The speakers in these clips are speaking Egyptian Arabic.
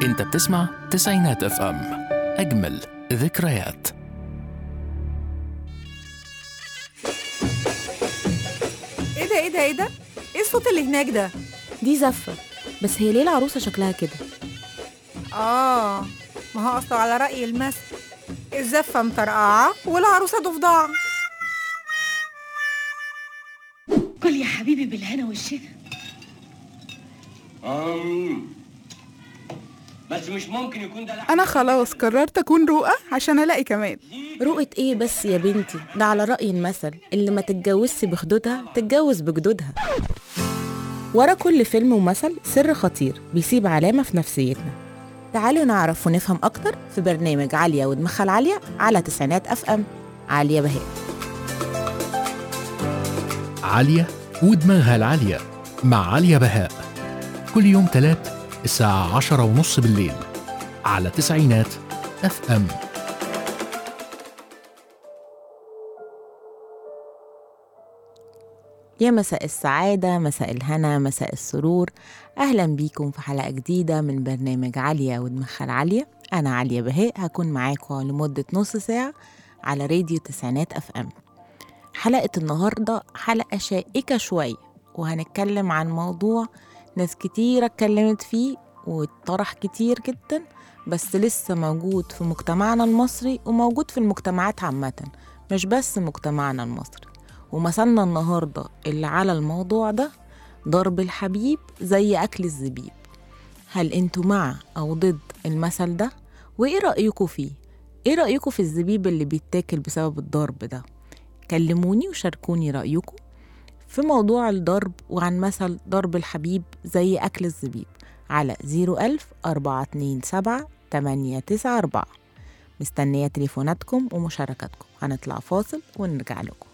انت بتسمع تسعينات اف ام اجمل ذكريات ايه ده ايه ده ايه ده ايه الصوت اللي هناك ده دي زفة بس هي ليه العروسة شكلها كده اه ما هو اصله على رأي المثل الزفة مطرقعة والعروسة ضفدعة كل يا حبيبي بالهنا والشفا أم. بس مش ممكن يكون ده لحم أنا خلاص قررت أكون رؤى عشان ألاقي كمال رؤية ايه بس يا بنتي ده على رأي المثل اللي ما تتجوزش بخدودها تتجوز بجدودها ورا كل فيلم ومثل سر خطير بيسيب علامة في نفسيتنا تعالوا نعرف ونفهم أكتر في برنامج عالية ودماغها العالية على تسعينات أف أم عالية بهاء عالية ودماغها العالية مع عليا بهاء كل يوم تلات الساعة عشرة ونص بالليل على تسعينات اف ام يا مساء السعادة مساء الهنا مساء السرور أهلا بيكم في حلقة جديدة من برنامج عالية ودماغها العالية أنا عليا بهاء هكون معاكم لمدة نص ساعة على راديو تسعينات أف أم حلقة النهاردة حلقة شائكة شوية وهنتكلم عن موضوع ناس كتيرة اتكلمت فيه واتطرح كتير جدا بس لسه موجود في مجتمعنا المصري وموجود في المجتمعات عامة مش بس مجتمعنا المصري ومثلنا النهاردة اللي على الموضوع ده ضرب الحبيب زي أكل الزبيب هل انتوا مع أو ضد المثل ده؟ وإيه رأيكم فيه؟ إيه رأيكم في الزبيب اللي بيتاكل بسبب الضرب ده؟ كلموني وشاركوني رأيكم في موضوع الضرب وعن مثل ضرب الحبيب زي أكل الزبيب على 01000 427 894 مستنية تليفوناتكم ومشاركاتكم هنطلع فاصل ونرجع لكم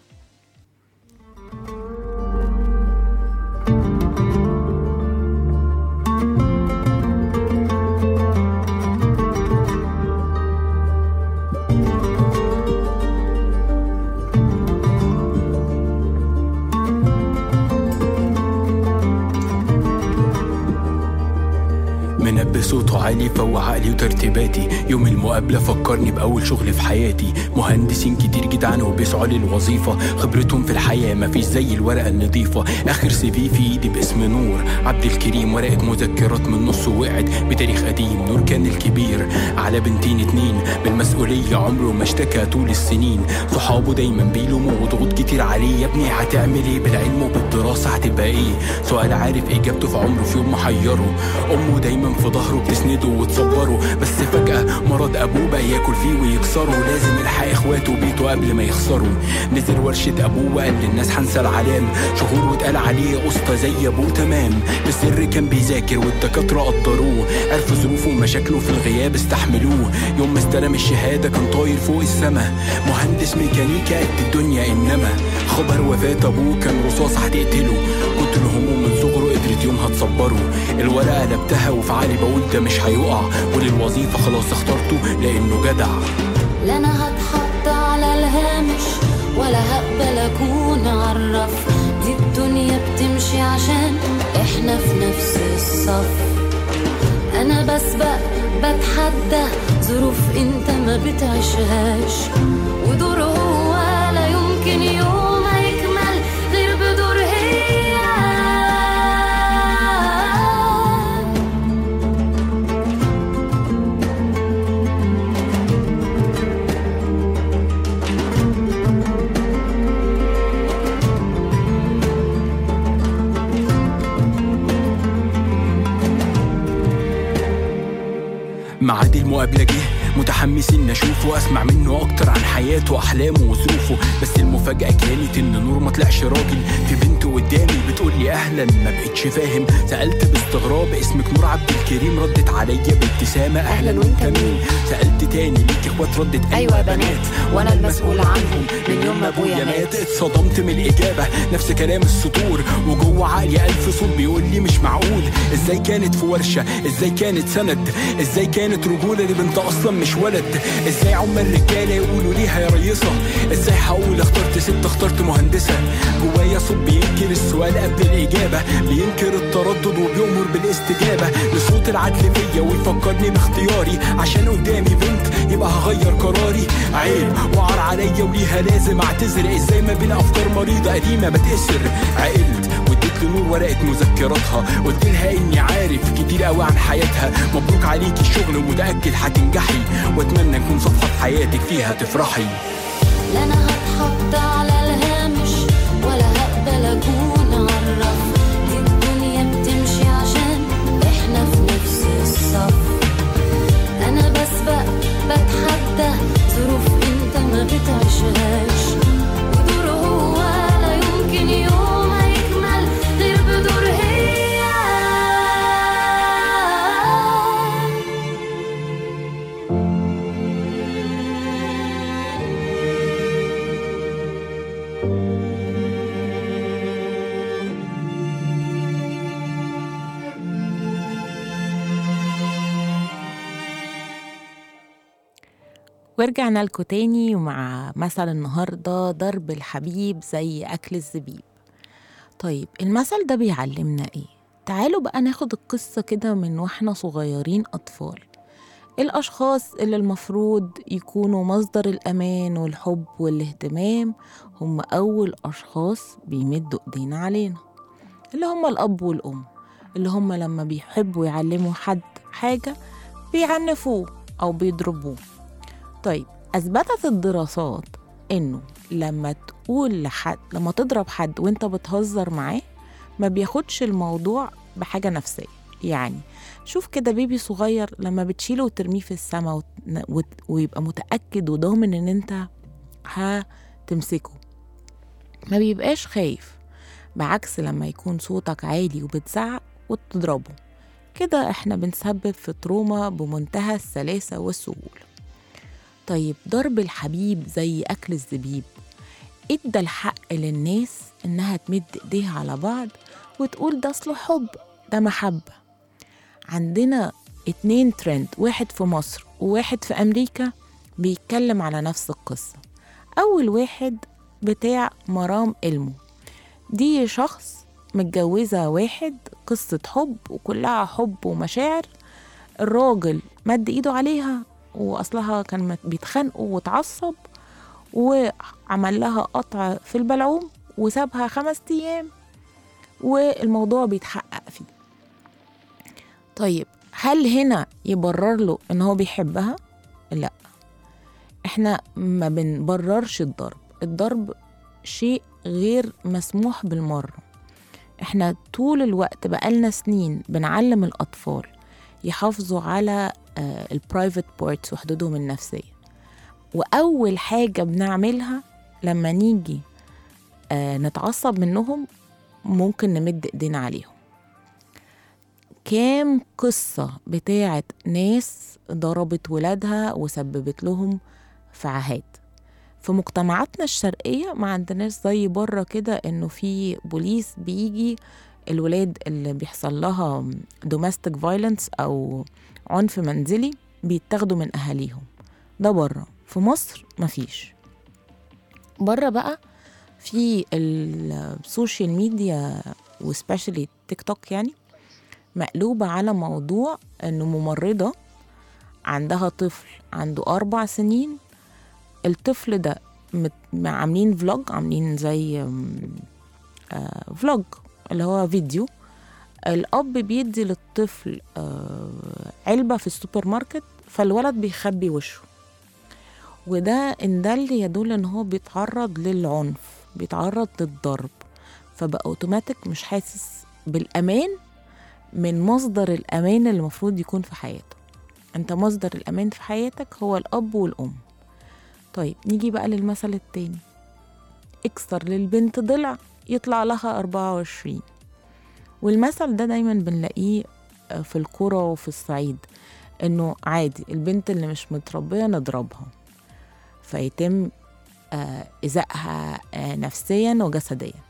منبه صوته عالي فوق عقلي وترتيباتي يوم المقابلة فكرني بأول شغل في حياتي مهندسين كتير جدعان وبيسعوا للوظيفة خبرتهم في الحياة مفيش زي الورقة النظيفة آخر سي في في إيدي باسم نور عبد الكريم ورقة مذكرات من نص وقعت بتاريخ قديم نور كان الكبير على بنتين اتنين بالمسؤولية عمره ما اشتكى طول السنين صحابه دايما بيلوموا وضغوط كتير عليه يا ابني هتعمل ايه بالعلم وبالدراسة هتبقى ايه سؤال عارف اجابته في عمره في يوم محيره امه دايما في ظهره بتسنده وتصبره بس فجأة مرض ابوه بقى ياكل فيه ويكسره لازم يلحق اخواته بيته قبل ما يخسروا نزل ورشة ابوه وقال للناس هنسى العلام شهور واتقال عليه اسطى زي ابوه تمام بالسر كان بيذاكر والدكاترة قدروه عرفوا ظروفه ومشاكله في الغياب استحملوه يوم ما استلم الشهادة كان طاير فوق السما مهندس ميكانيكا قد الدنيا انما خبر وفاة ابوه كان رصاص هتقتله كتر همه من صغره قدرت يومها تصبره الورقة قلبتها وفي عقلي بقول ده مش هيقع وللوظيفة خلاص اخترته لانه جدع لا انا هتحط على الهامش ولا هقبل اكون عرف دي الدنيا بتمشي عشان احنا في نفس الصف انا بسبق بتحدى ظروف انت ما بتعيشهاش ودور هو لا يمكن يوم هيكمل غير بدور هي ميعاد المقابلة جه متحمسين نشوفه اسمع منه اكتر عن حياته واحلامه وظروفه بس المفاجأة كانت ان نور ما طلعش راجل في بنت قدامي بتقول لي اهلا ما بقتش فاهم سألت باستغراب اسمك نور عبد الكريم ردت عليا بابتسامة اهلا وانت مين سألت تاني ليك اخوات ردت ايوه بنات وانا المسؤول عنهم من يوم ما ابويا مات اتصدمت من الاجابة نفس كلام السطور وجوه فوق عقلي ألف صوت بيقول لي مش معقول ازاي كانت في ورشة ازاي كانت سند ازاي كانت رجولة لبنت أصلا مش ولد ازاي عمال رجالة يقولوا ليها يا ريصة ازاي هقول اخترت ست اخترت مهندسة جوايا صوت بينكر السؤال قبل الإجابة بينكر التردد وبيأمر بالاستجابة لصوت العدل فيا ويفكرني باختياري عشان قدامي بنت يبقى هغير قراري عيب وعار عليا وليها لازم اعتذر ازاي ما بين افكار مريضة قديمة بتأسر عقلت واديت لنور ورقة مذكراتها قلت لها اني عارف كتير قوي عن حياتها مبروك عليكي الشغل ومتأكد هتنجحي واتمنى نكون صفحة في حياتك فيها تفرحي لا انا هتحط على الهامش ولا هقبل اكون عالرف دي الدنيا بتمشي عشان احنا في نفس الصف انا بسبق بتحدى ظروف انت ما بتعيشهاش ودور هو لا يمكن يوم هيكمل غير بدور هي ورجعنا لكم تاني ومع مثل النهاردة ضرب الحبيب زي أكل الزبيب طيب المثل ده بيعلمنا إيه؟ تعالوا بقى ناخد القصة كده من واحنا صغيرين أطفال الأشخاص اللي المفروض يكونوا مصدر الأمان والحب والاهتمام هم أول أشخاص بيمدوا إيدينا علينا اللي هم الأب والأم اللي هم لما بيحبوا يعلموا حد حاجة بيعنفوه أو بيضربوه طيب أثبتت الدراسات إنه لما تقول لحد لما تضرب حد وإنت بتهزر معاه ما بياخدش الموضوع بحاجة نفسية يعني شوف كده بيبي صغير لما بتشيله وترميه في السماء وت... وت... ويبقى متأكد وضامن إن أنت هتمسكه ما بيبقاش خايف بعكس لما يكون صوتك عالي وبتزعق وتضربه كده احنا بنسبب في تروما بمنتهى السلاسة والسهولة طيب ضرب الحبيب زي أكل الزبيب ادى الحق للناس إنها تمد إيديها على بعض وتقول ده أصله حب ده محبة عندنا اتنين ترند واحد في مصر وواحد في أمريكا بيتكلم على نفس القصة أول واحد بتاع مرام إلمو دي شخص متجوزة واحد قصة حب وكلها حب ومشاعر الراجل مد ايده عليها واصلها كان مت- بيتخانقوا واتعصب وعمل لها قطع في البلعوم وسابها خمس ايام والموضوع بيتحقق فيه طيب هل هنا يبرر له ان هو بيحبها لا احنا ما بنبررش الضرب الضرب شيء غير مسموح بالمره احنا طول الوقت بقالنا سنين بنعلم الاطفال يحافظوا على البرايفت بارتس وحدودهم النفسيه واول حاجه بنعملها لما نيجي آه، نتعصب منهم ممكن نمد ايدينا عليهم كام قصة بتاعت ناس ضربت ولادها وسببت لهم فعهات في مجتمعاتنا الشرقية ما عندناش زي بره كده انه في بوليس بيجي الولاد اللي بيحصل لها domestic violence او عنف منزلي بيتاخدوا من اهاليهم ده بره في مصر مفيش بره بقى في السوشيال ميديا وسبيشالي تيك توك يعني مقلوبة على موضوع انه ممرضة عندها طفل عنده أربع سنين الطفل ده مت- عاملين فلوج عاملين زي أم، آه، فلوج اللي هو فيديو الأب بيدي للطفل آه، علبة في السوبر ماركت فالولد بيخبي وشه وده إن ده اللي يدل إن هو بيتعرض للعنف بيتعرض للضرب فبقى أوتوماتيك مش حاسس بالأمان من مصدر الأمان اللي المفروض يكون في حياته أنت مصدر الأمان في حياتك هو الأب والأم طيب نيجي بقى للمثل التاني اكسر للبنت ضلع يطلع لها 24 والمثل ده دايما بنلاقيه آه، في القرى وفي الصعيد انه عادي البنت اللي مش متربية نضربها فيتم آه، إيذائها آه، نفسيا وجسديا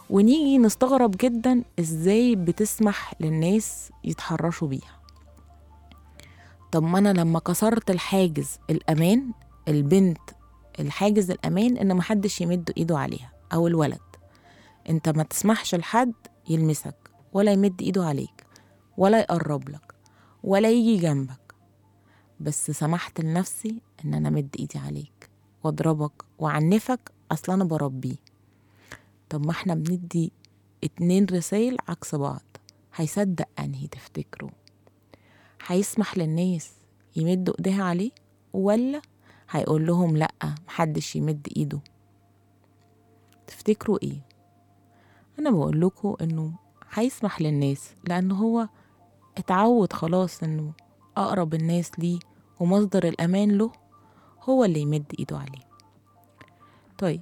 ونيجي نستغرب جدا ازاي بتسمح للناس يتحرشوا بيها طب ما انا لما كسرت الحاجز الامان البنت الحاجز الامان ان محدش يمد ايده عليها او الولد انت ما تسمحش لحد يلمسك ولا يمد ايده عليك ولا يقرب لك ولا يجي جنبك بس سمحت لنفسي ان انا امد ايدي عليك واضربك وعنفك اصل انا بربيه طب ما احنا بندي اتنين رسايل عكس بعض هيصدق انهي تفتكروا هيسمح للناس يمدوا ايديها عليه ولا هيقول لهم لا محدش يمد ايده تفتكروا ايه انا بقول لكم انه هيسمح للناس لان هو اتعود خلاص انه اقرب الناس ليه ومصدر الامان له هو اللي يمد ايده عليه طيب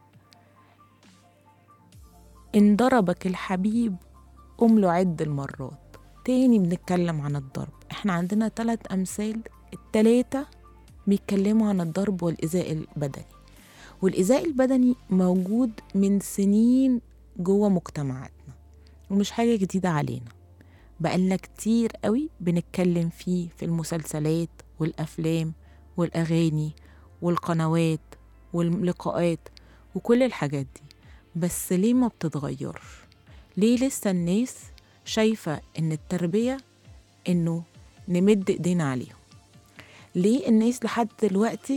ان ضربك الحبيب قوم له عد المرات تاني بنتكلم عن الضرب احنا عندنا تلات امثال التلاتة بيتكلموا عن الضرب والإيذاء البدني والإيذاء البدني موجود من سنين جوه مجتمعاتنا ومش حاجة جديدة علينا بقالنا كتير قوي بنتكلم فيه في المسلسلات والأفلام والأغاني والقنوات واللقاءات وكل الحاجات دي بس ليه ما بتتغيرش ليه لسه الناس شايفة ان التربية انه نمد ايدينا عليهم ليه الناس لحد دلوقتي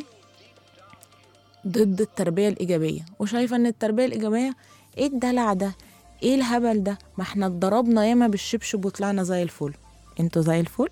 ضد التربية الإيجابية وشايفة إن التربية الإيجابية إيه الدلع ده؟ إيه الهبل ده؟ ما إحنا اتضربنا ياما بالشبشب وطلعنا زي الفل انتوا زي الفل؟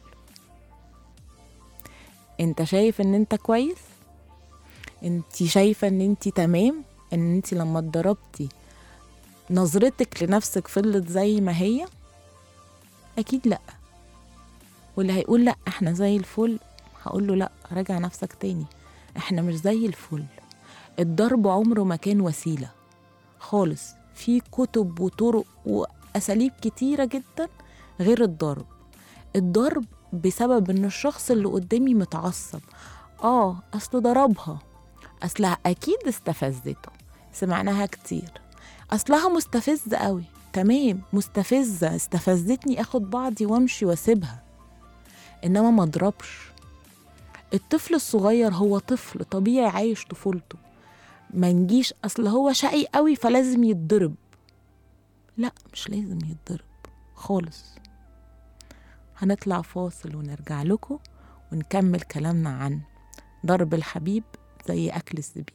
انت شايف إن انت كويس؟ انت شايفة إن انت تمام؟ إن انت لما اتضربتي نظرتك لنفسك فضلت زي ما هي؟ أكيد لأ واللي هيقول لأ إحنا زي الفل هقول له لأ راجع نفسك تاني إحنا مش زي الفل الضرب عمره ما كان وسيلة خالص في كتب وطرق وأساليب كتيرة جدا غير الضرب الضرب بسبب إن الشخص اللي قدامي متعصب آه أصل ضربها أصلها أكيد استفزته سمعناها كتير أصلها مستفزة قوي تمام مستفزة استفزتني أخد بعضي وأمشي وأسيبها إنما ما أضربش الطفل الصغير هو طفل طبيعي عايش طفولته ما نجيش اصل هو شقي قوي فلازم يتضرب لا مش لازم يتضرب خالص هنطلع فاصل ونرجع لكم ونكمل كلامنا عن ضرب الحبيب زي اكل الزبيب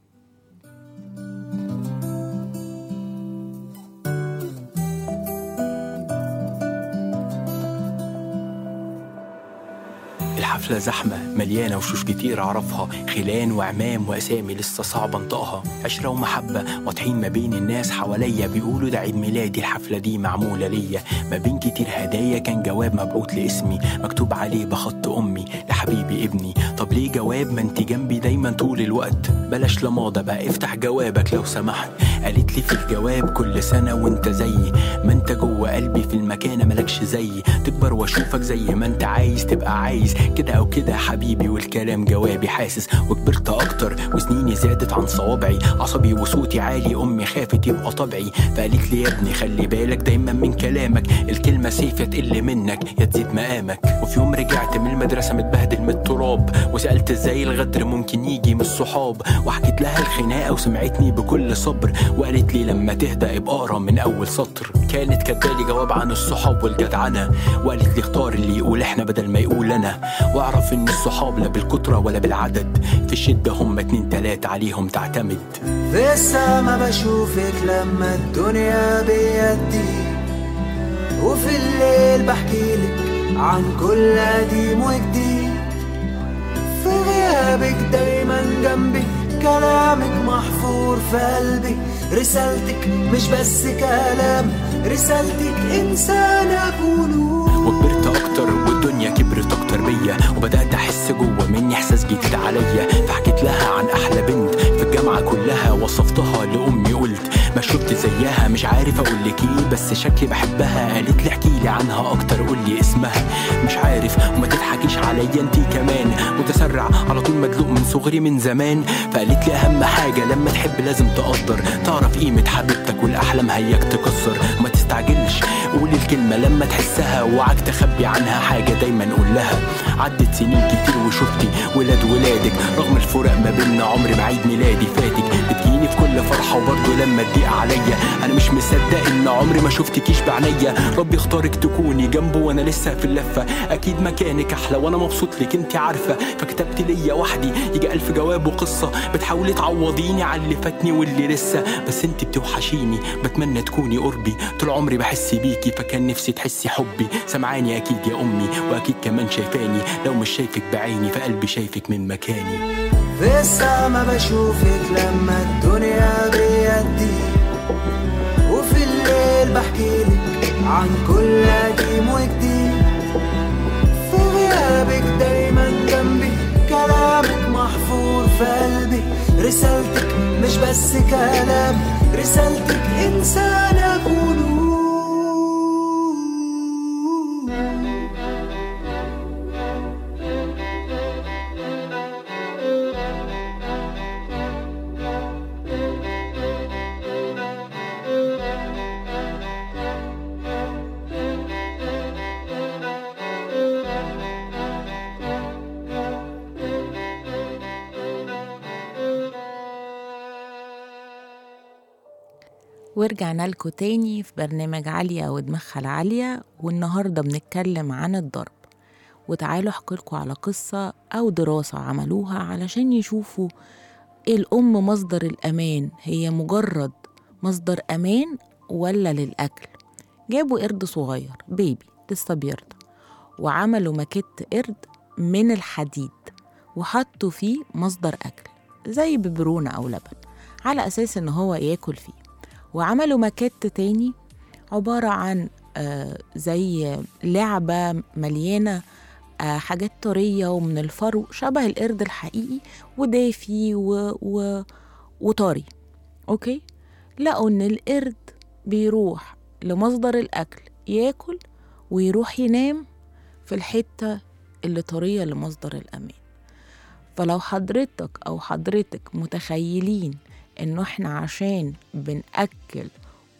الحفلة زحمة مليانة وشوش كتير أعرفها خلان وعمام وأسامي لسه صعب أنطقها عشرة ومحبة واضحين ما بين الناس حواليا بيقولوا ده عيد ميلادي الحفلة دي معمولة ليا ما بين كتير هدايا كان جواب مبعوت لاسمي مكتوب عليه بخط أمي لحبيبي ابني طب ليه جواب ما انت جنبي دايما طول الوقت بلاش لماضة بقى افتح جوابك لو سمحت قالت لي في الجواب كل سنة وانت زيي ما انت جوه قلبي في المكانة ملكش زيي تكبر واشوفك زي ما انت عايز تبقى عايز كده او كده يا حبيبي والكلام جوابي حاسس وكبرت اكتر وسنيني زادت عن صوابعي عصبي وصوتي عالي امي خافت يبقى طبعي فقالت لي يا ابني خلي بالك دايما من كلامك الكلمة سيف يا تقل منك يا تزيد مقامك وفي يوم رجعت من المدرسة متبهدل من التراب وسألت ازاي الغدر ممكن يجي من الصحاب وحكيت لها الخناقة وسمعتني بكل صبر وقالت لي لما تهدى ابقى اقرا من اول سطر كانت كاتبالي جواب عن الصحاب والجدعنة وقالت لي اختار اللي يقول احنا بدل ما يقول انا واعرف ان الصحاب لا بالكترة ولا بالعدد في الشدة هم اتنين تلات عليهم تعتمد في السما بشوفك لما الدنيا بيدي وفي الليل بحكيلك عن كل قديم وجديد في غيابك دايما جنبي كلامك محفور في قلبي رسالتك مش بس كلام رسالتك إنسان أكون وكبرت اكتر والدنيا كبرت اكتر بيا وبدات احس جوه مني احساس جديد عليا فحكيت لها عن احلى بنت في الجامعة كلها وصفتها لأمي قلت ما شفت زيها مش عارف أقول لك إيه بس شكلي بحبها قالت لي احكي لي عنها أكتر قول لي اسمها مش عارف وما تضحكيش عليا انتي كمان متسرع على طول مدلوق من صغري من زمان فقالت لي أهم حاجة لما تحب لازم تقدر تعرف قيمة حبيبتك والأحلام هياك تكسر ما تستعجلش قول الكلمة لما تحسها وعك تخبي عنها حاجة دايما قول لها عدت سنين كتير وشفتي ولاد ولادك رغم الفرق ما بيننا عمري ما عيد ميلادي فاتك بتجيني في كل فرحة وبرضه لما تضيق عليا أنا مش مصدق إن عمري ما شفتكيش بعينيا ربي اختارك تكوني جنبه وأنا لسه في اللفة أكيد مكانك أحلى وأنا مبسوط لك أنت عارفة فكتبت ليا وحدي يجي ألف جواب وقصة بتحاولي تعوضيني على اللي فاتني واللي لسه بس أنت بتوحشيني بتمنى تكوني قربي طول عمري بحس بيكي فكان نفسي تحسي حبي سمعاني أكيد يا أمي وأكيد كمان شايفاني لو مش شايفك بعيني فقلبي شايفك من مكاني في السما بشوفك لما الدنيا بيدي وفي الليل بحكيلك عن كل قديم وجديد في غيابك دايما جنبي كلامك محفور في قلبي رسالتك مش بس كلام رسالتك إنسان أكون ورجعنا لكم تاني في برنامج عالية ودماغها العالية والنهاردة بنتكلم عن الضرب وتعالوا احكي لكم على قصة أو دراسة عملوها علشان يشوفوا الأم مصدر الأمان هي مجرد مصدر أمان ولا للأكل جابوا قرد صغير بيبي لسه بيرضع وعملوا ماكيت قرد من الحديد وحطوا فيه مصدر أكل زي ببرونة أو لبن على أساس إن هو ياكل فيه وعملوا ماكيت تاني عبارة عن آه زي لعبة مليانة آه حاجات طرية ومن الفرو شبه القرد الحقيقي ودافي و... و... وطري أوكي لقوا إن القرد بيروح لمصدر الأكل ياكل ويروح ينام في الحتة اللي طرية لمصدر الأمان فلو حضرتك أو حضرتك متخيلين إنه إحنا عشان بنأكل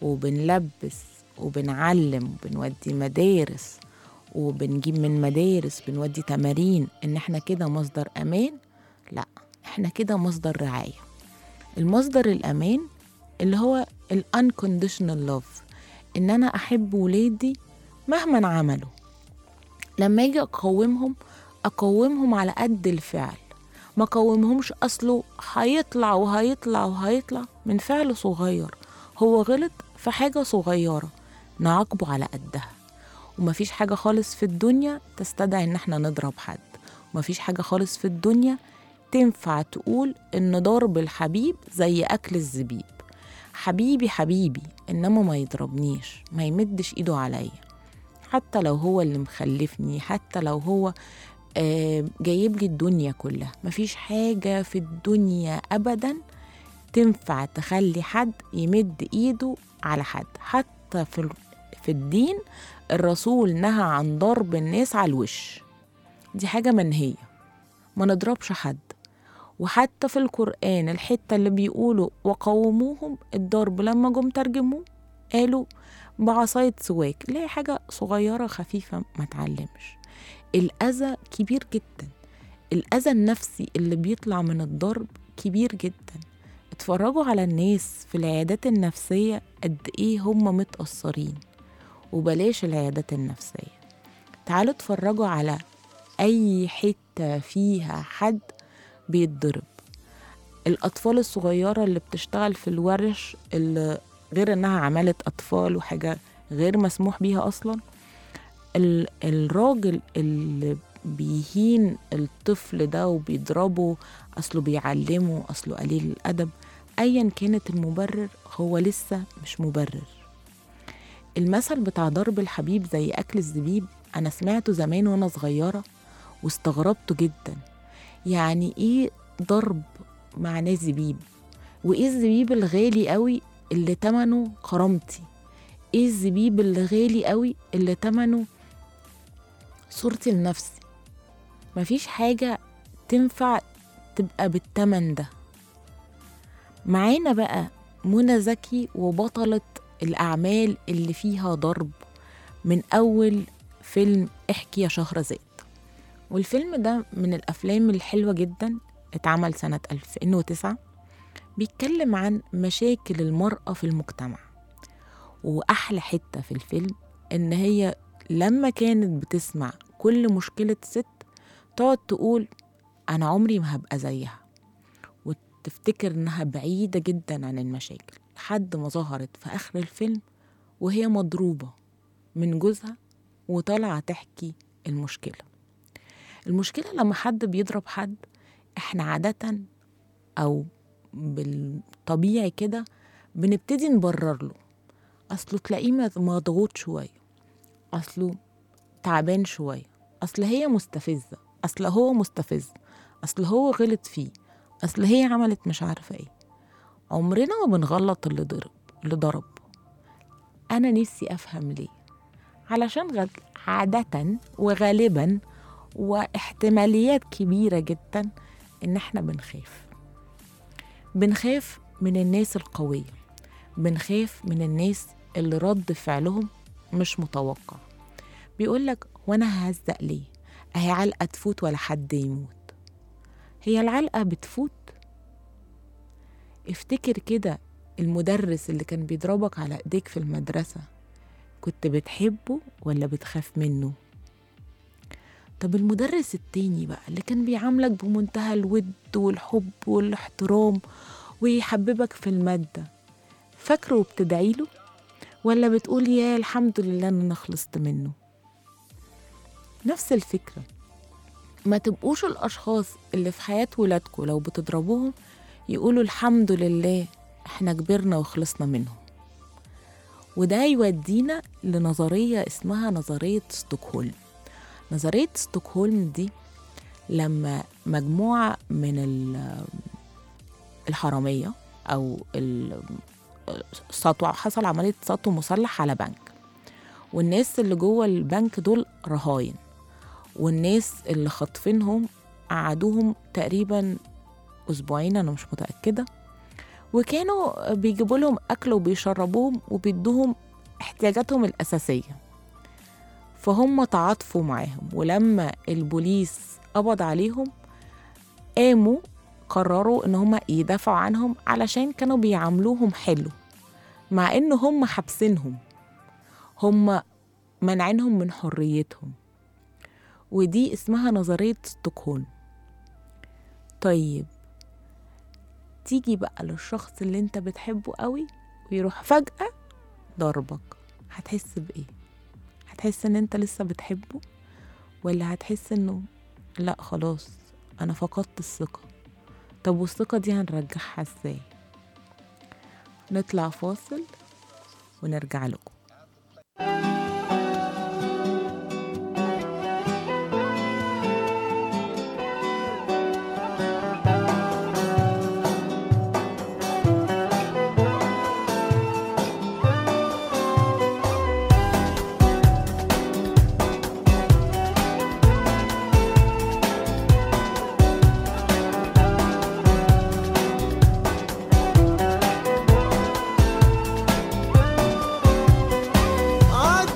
وبنلبس وبنعلم وبنودي مدارس وبنجيب من مدارس بنودي تمارين إن إحنا كده مصدر أمان لا إحنا كده مصدر رعاية المصدر الأمان اللي هو ال unconditional love إن أنا أحب ولادي مهما عملوا لما أجي أقومهم أقومهم على قد الفعل ما قومهمش أصله هيطلع وهيطلع وهيطلع من فعل صغير هو غلط في حاجة صغيرة نعاقبه على قدها ومفيش حاجة خالص في الدنيا تستدعي إن احنا نضرب حد ومفيش حاجة خالص في الدنيا تنفع تقول إن ضرب الحبيب زي أكل الزبيب حبيبي حبيبي إنما ما يضربنيش ما يمدش إيده عليا حتى لو هو اللي مخلفني حتى لو هو آه جايب لي الدنيا كلها مفيش حاجة في الدنيا أبدا تنفع تخلي حد يمد إيده على حد حتى في, ال- في الدين الرسول نهى عن ضرب الناس على الوش دي حاجة منهية ما نضربش حد وحتى في القرآن الحتة اللي بيقولوا وقوموهم الضرب لما جم ترجموه قالوا بعصاية سواك اللي هي حاجة صغيرة خفيفة ما تعلمش الأذى كبير جدا الأذى النفسي اللي بيطلع من الضرب كبير جدا اتفرجوا على الناس في العيادات النفسية قد إيه هم متأثرين وبلاش العيادات النفسية تعالوا اتفرجوا على أي حتة فيها حد بيتضرب الأطفال الصغيرة اللي بتشتغل في الورش اللي غير إنها عمالة أطفال وحاجة غير مسموح بيها أصلا ال- الراجل اللي بيهين الطفل ده وبيضربه أصله بيعلمه أصله قليل الأدب أيا كانت المبرر هو لسه مش مبرر المثل بتاع ضرب الحبيب زي أكل الزبيب أنا سمعته زمان وأنا صغيرة واستغربته جدا يعني إيه ضرب معناه زبيب وايه الزبيب الغالي قوي اللي تمنه كرامتي ايه الزبيب اللي غالي قوي اللي تمنه صورتي لنفسي مفيش حاجة تنفع تبقى بالتمن ده معانا بقى منى زكي وبطلة الأعمال اللي فيها ضرب من أول فيلم احكي يا شهرزاد والفيلم ده من الأفلام الحلوة جدا اتعمل سنة 2009 بيتكلم عن مشاكل المرأة في المجتمع وأحلى حتة في الفيلم إن هي لما كانت بتسمع كل مشكلة ست تقعد تقول أنا عمري ما هبقى زيها وتفتكر إنها بعيدة جدا عن المشاكل لحد ما ظهرت في آخر الفيلم وهي مضروبة من جوزها وطالعة تحكي المشكلة المشكلة لما حد بيضرب حد احنا عادة أو بالطبيعي كده بنبتدي نبرر له أصله تلاقيه مضغوط شوية أصله تعبان شوية أصل هي مستفزة أصل هو مستفز أصل هو غلط فيه أصل هي عملت مش عارفة إيه عمرنا ما بنغلط اللي ضرب اللي ضرب أنا نفسي أفهم ليه علشان غد... عادة وغالبا واحتماليات كبيرة جدا إن إحنا بنخاف بنخاف من الناس القوية بنخاف من الناس اللي رد فعلهم مش متوقع بيقولك وانا ههزق ليه اهي علقة تفوت ولا حد يموت هي العلقة بتفوت افتكر كده المدرس اللي كان بيضربك على ايديك في المدرسة كنت بتحبه ولا بتخاف منه طب المدرس التاني بقى اللي كان بيعاملك بمنتهى الود والحب والاحترام ويحببك في المادة فاكره وبتدعيله ولا بتقول يا الحمد لله ان انا خلصت منه نفس الفكرة ما تبقوش الأشخاص اللي في حياة ولادكم لو بتضربوهم يقولوا الحمد لله احنا كبرنا وخلصنا منهم وده يودينا لنظرية اسمها نظرية ستوكهولم نظرية ستوكهولم دي لما مجموعة من الحرامية أو السطو حصل عملية سطو مسلح على بنك والناس اللي جوه البنك دول رهاين والناس اللي خاطفينهم قعدوهم تقريبا أسبوعين أنا مش متأكدة وكانوا بيجيبوا لهم أكل وبيشربوهم وبيدوهم احتياجاتهم الأساسية فهم تعاطفوا معاهم ولما البوليس قبض عليهم قاموا قرروا ان هم يدافعوا عنهم علشان كانوا بيعاملوهم حلو مع ان هم حابسينهم هم منعينهم من حريتهم ودي اسمها نظرية ستوكهولم طيب تيجي بقى للشخص اللي انت بتحبه قوي ويروح فجأة ضربك هتحس بإيه؟ هتحس ان انت لسه بتحبه ولا هتحس انه لا خلاص انا فقدت الثقة طب والثقة دي هنرجعها ازاي؟ نطلع فاصل ونرجع لكم عاد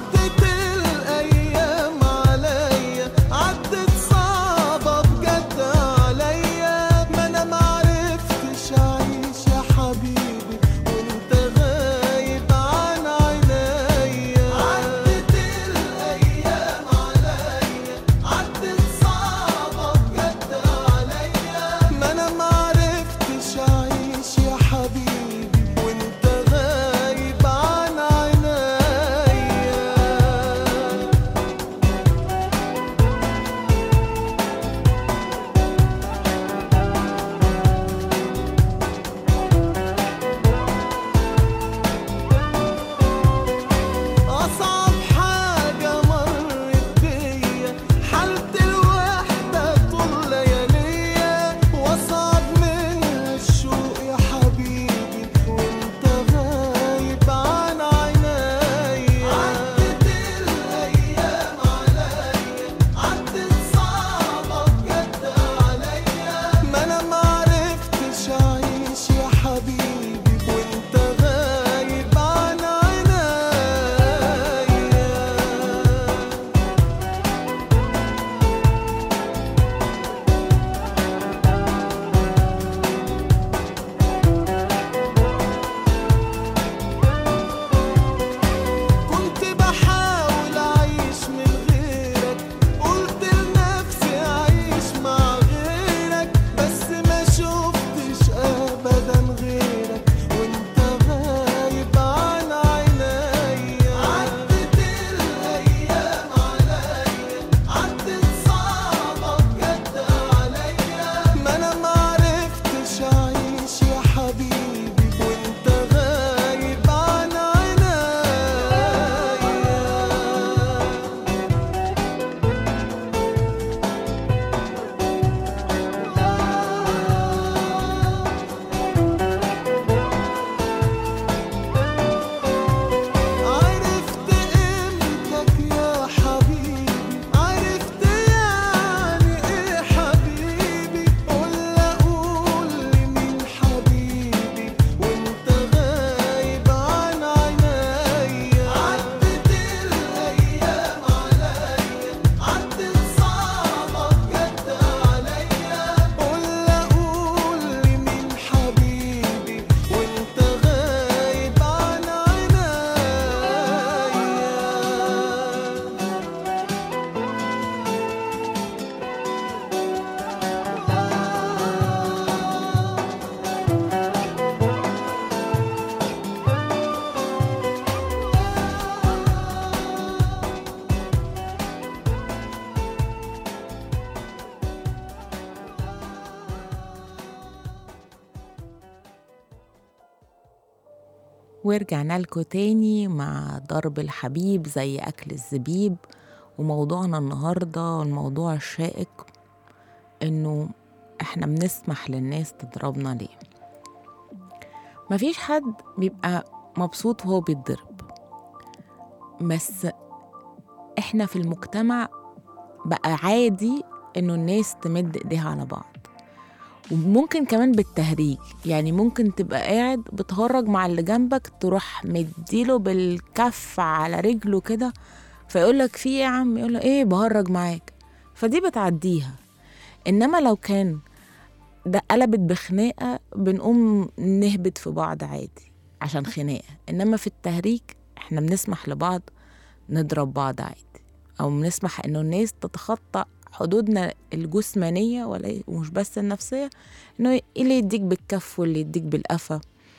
ورجعنا لكم تاني مع ضرب الحبيب زي أكل الزبيب وموضوعنا النهاردة الموضوع الشائك إنه إحنا بنسمح للناس تضربنا ليه مفيش حد بيبقى مبسوط وهو بيتضرب بس إحنا في المجتمع بقى عادي إنه الناس تمد إيديها على بعض وممكن كمان بالتهريج يعني ممكن تبقى قاعد بتهرج مع اللي جنبك تروح مديله بالكف على رجله كده فيقولك في ايه يا عم يقول ايه بهرج معاك فدي بتعديها انما لو كان ده قلبت بخناقه بنقوم نهبط في بعض عادي عشان خناقه انما في التهريج احنا بنسمح لبعض نضرب بعض عادي او بنسمح انه الناس تتخطى حدودنا الجسمانيه ولا ومش بس النفسيه انه اللي يديك بالكف واللي يديك بالقفا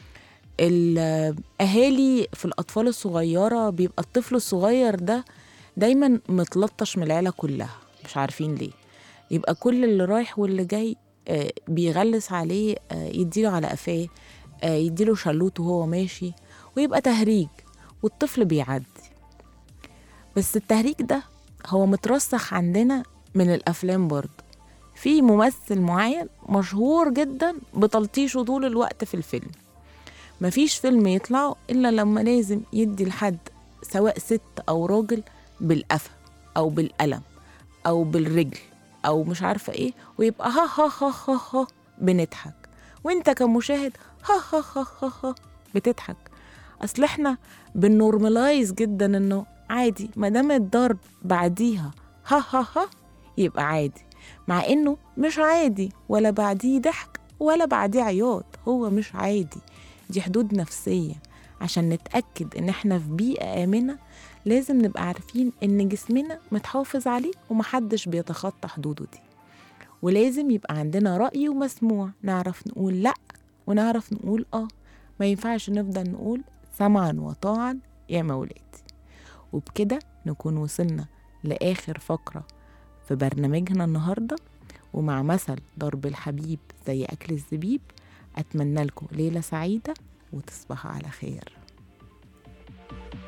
الاهالي في الاطفال الصغيره بيبقى الطفل الصغير ده دايما متلطش من العيله كلها مش عارفين ليه يبقى كل اللي رايح واللي جاي آه، بيغلس عليه آه، يديله على قفاه آه، يديله شلوت وهو ماشي ويبقى تهريج والطفل بيعدي بس التهريج ده هو مترسخ عندنا من الافلام برضه في ممثل معين مشهور جدا بتلطيشه طول الوقت في الفيلم مفيش فيلم يطلعه الا لما لازم يدي لحد سواء ست او راجل بالقفا او بالقلم او بالرجل او مش عارفه ايه ويبقى ها ها ها ها ها بنضحك وانت كمشاهد ها ها ها ها ها بتضحك اصل احنا بنورمالايز جدا انه عادي ما دام الضرب بعديها ها ها ها يبقى عادي مع انه مش عادي ولا بعديه ضحك ولا بعديه عياط هو مش عادي دي حدود نفسية عشان نتأكد إن إحنا في بيئة آمنة لازم نبقى عارفين إن جسمنا متحافظ عليه ومحدش بيتخطى حدوده دي ولازم يبقى عندنا رأي ومسموع نعرف نقول لأ ونعرف نقول آه ما ينفعش نفضل نقول سمعا وطاعا يا مولاتي وبكده نكون وصلنا لآخر فقرة في برنامجنا النهاردة ومع مثل ضرب الحبيب زي أكل الزبيب أتمنى لكم ليلة سعيدة وتصبحوا على خير